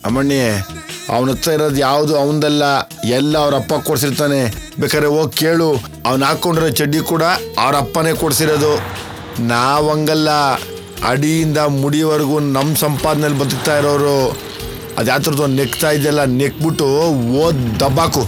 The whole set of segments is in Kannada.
ಅಮ್ಮಣ್ಣಿ ಅವನ ಹತ್ರ ಇರೋದು ಯಾವುದು ಅವನದಲ್ಲ ಎಲ್ಲ ಅವ್ರ ಅಪ್ಪ ಕೊಡ್ಸಿರ್ತಾನೆ ಬೇಕಾದ್ರೆ ಹೋಗಿ ಕೇಳು ಅವ್ನು ಹಾಕೊಂಡಿರೋ ಚಡ್ಡಿ ಕೂಡ ಅವ್ರ ಅಪ್ಪನೇ ಕೊಡ್ಸಿರೋದು ನಾವಂಗಲ್ಲ ಅಡಿಯಿಂದ ಮುಡಿವರೆಗೂ ನಮ್ಮ ಸಂಪಾದನೆಯಲ್ಲಿ ಬದುಕ್ತಾ ಇರೋರು ಅದ್ಯಾತ್ರದ್ದು ನೆಕ್ತಾ ಇದೆಯಲ್ಲ ನೆಕ್ಬಿಟ್ಟು ಓದ್ ದಬ್ಬಾಕು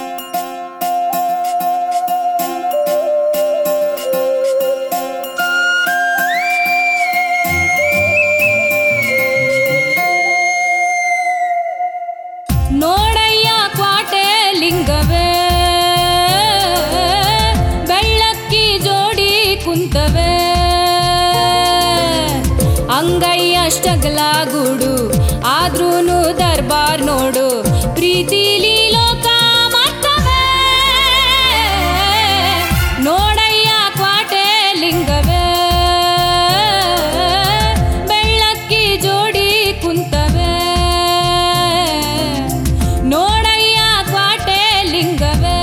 ನೋಡಯ್ಯ ಕ್ವಾಟೆ ಲಿಂಗವೇ ಬೆಳ್ಳಕ್ಕಿ ಜೋಡಿ ಕುಂತವೆ ಅಂಗಯ್ಯ ಅಷ್ಟಗಲ ಗೂಡು ಆದ್ರೂನು ದರ್ಬಾರ್ ನೋಡು ಪ್ರೀತಿಲಿ ಲೋಕ ಮಾಡ್ತವೆ ನೋಡಯ್ಯ ಕ್ವಾಟೆ ಲಿಂಗವೇ ಬೆಳ್ಳಕ್ಕಿ ಜೋಡಿ ಕುಂತವೆ ನೋಡಯ್ಯ ಕ್ವಾಟೆ ಲಿಂಗವೇ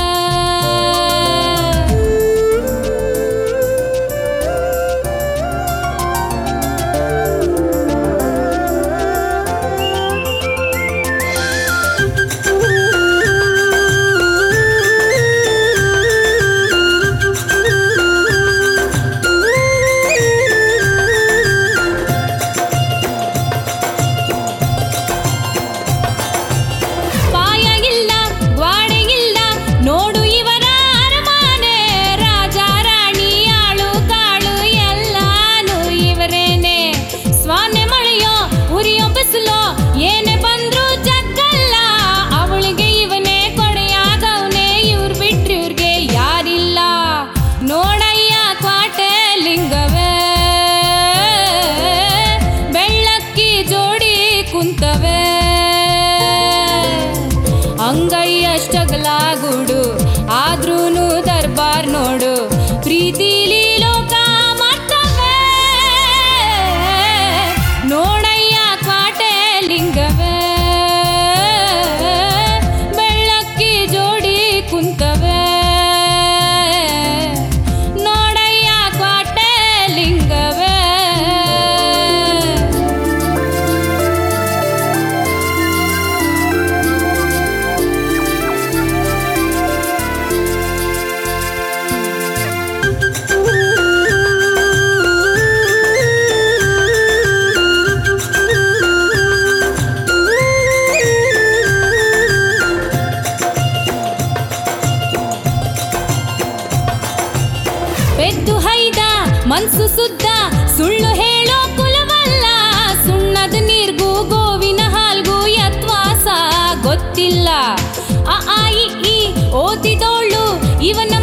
ಪಾಯ ಇಲ್ಲ ಗ್ವಾಡೆ ಇಲ್ಲ ನೋಡು ಇವರ ಅರಮನೆ ರಾಜ ರಾಣಿ ಆಳು ಕಾಳು ಎಲ್ಲಾನು ಇವರೇನೆ ಸ್ವಾನೆ ಮಳೆಯೋ ಉರಿಯೋ ಬಿಸಿಲೋ ಏನೇ ಬಂದ್ರು ಜಗ್ಗಲ್ಲ ಅವಳಿಗೆ ಇವನೇ ಕೊಡೆಯಾಗವ್ನೆ ಇವ್ರು ಬಿಟ್ರಿ ಇವ್ರಿಗೆ ಯಾರಿಲ್ಲ ನೋಡಯ್ಯ ಕ್ವಾಟೆ ಲಿಂಗವೇ ಬೆಳ್ಳಕ್ಕಿ ಜೋಡಿ ಕುಂತವೆ ಅಂಗೈಯಷ್ಟಗಲ ಗೂಡು ಆದ್ರೂನು ದರ್ಬಾರ್ ನೋಡು ಪ್ರೀತಿಲಿ ಲೋಕ ಮಾಡ್ತವೆ ನೋಡಯ್ಯ ಕ್ವಾಟೆ ಲಿಂಗವೇ ಬೆಳ್ಳಕ್ಕಿ ಜೋಡಿ ಕುಂತವೆ ನೋಡಯ್ಯ ಕ್ವಾಟೆ ಲಿಂಗವೇ ಪೆದ್ದು ಹೈದ ಮನ್ಸು ಸುದ್ದ ಸುಳ್ಳು ಹೇಳೋ ಕುಲವಲ್ಲ ಸುಣ್ಣದ ನೀರ್ಗೂ ಗೋವಿನ ಹಾಲ್ಗೂ ಯತ್ವಾಸ ಗೊತ್ತಿಲ್ಲ ಅ ಆ ಇ ಈ ಓದಿದೋಳು ಇವನ